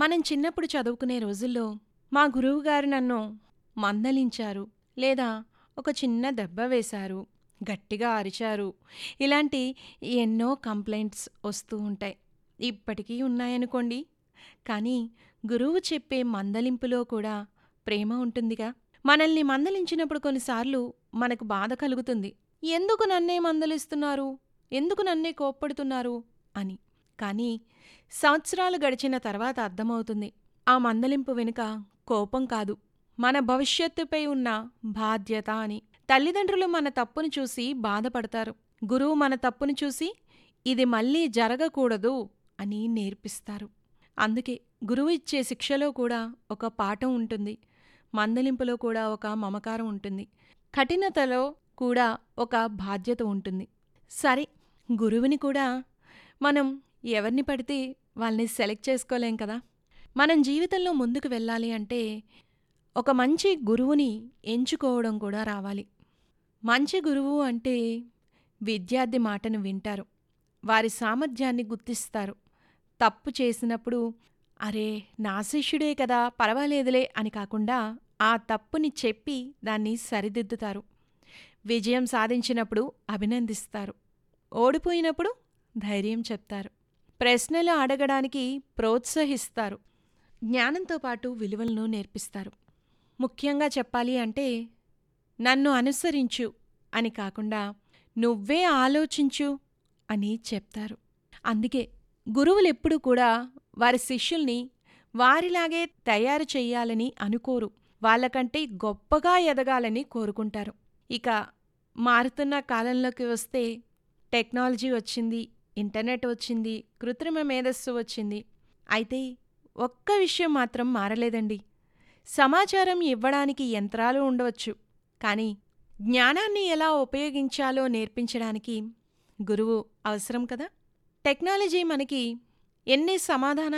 మనం చిన్నప్పుడు చదువుకునే రోజుల్లో మా గురువుగారు నన్ను మందలించారు లేదా ఒక చిన్న దెబ్బ వేశారు గట్టిగా అరిచారు ఇలాంటి ఎన్నో కంప్లైంట్స్ వస్తూ ఉంటాయి ఇప్పటికీ ఉన్నాయనుకోండి కానీ గురువు చెప్పే మందలింపులో కూడా ప్రేమ ఉంటుందిగా మనల్ని మందలించినప్పుడు కొన్నిసార్లు మనకు బాధ కలుగుతుంది ఎందుకు నన్నే మందలిస్తున్నారు ఎందుకు నన్నే కోప్పడుతున్నారు అని కానీ సంవత్సరాలు గడిచిన తర్వాత అర్థమవుతుంది ఆ మందలింపు వెనుక కోపం కాదు మన భవిష్యత్తుపై ఉన్న బాధ్యత అని తల్లిదండ్రులు మన తప్పును చూసి బాధపడతారు గురువు మన తప్పును చూసి ఇది మళ్ళీ జరగకూడదు అని నేర్పిస్తారు అందుకే గురువు ఇచ్చే శిక్షలో కూడా ఒక పాఠం ఉంటుంది మందలింపులో కూడా ఒక మమకారం ఉంటుంది కఠినతలో కూడా ఒక బాధ్యత ఉంటుంది సరే గురువుని కూడా మనం ఎవరిని పడితే వాళ్ళని సెలెక్ట్ చేసుకోలేం కదా మనం జీవితంలో ముందుకు వెళ్ళాలి అంటే ఒక మంచి గురువుని ఎంచుకోవడం కూడా రావాలి మంచి గురువు అంటే విద్యార్థి మాటను వింటారు వారి సామర్థ్యాన్ని గుర్తిస్తారు తప్పు చేసినప్పుడు అరే నా శిష్యుడే కదా పర్వాలేదులే అని కాకుండా ఆ తప్పుని చెప్పి దాన్ని సరిదిద్దుతారు విజయం సాధించినప్పుడు అభినందిస్తారు ఓడిపోయినప్పుడు ధైర్యం చెప్తారు ప్రశ్నలు అడగడానికి ప్రోత్సహిస్తారు జ్ఞానంతో పాటు విలువలను నేర్పిస్తారు ముఖ్యంగా చెప్పాలి అంటే నన్ను అనుసరించు అని కాకుండా నువ్వే ఆలోచించు అని చెప్తారు అందుకే గురువులెప్పుడూ కూడా వారి శిష్యుల్ని వారిలాగే తయారు చెయ్యాలని అనుకోరు వాళ్ళకంటే గొప్పగా ఎదగాలని కోరుకుంటారు ఇక మారుతున్న కాలంలోకి వస్తే టెక్నాలజీ వచ్చింది ఇంటర్నెట్ వచ్చింది కృత్రిమ మేధస్సు వచ్చింది అయితే ఒక్క విషయం మాత్రం మారలేదండి సమాచారం ఇవ్వడానికి యంత్రాలు ఉండవచ్చు కానీ జ్ఞానాన్ని ఎలా ఉపయోగించాలో నేర్పించడానికి గురువు అవసరం కదా టెక్నాలజీ మనకి ఎన్ని సమాధానాలు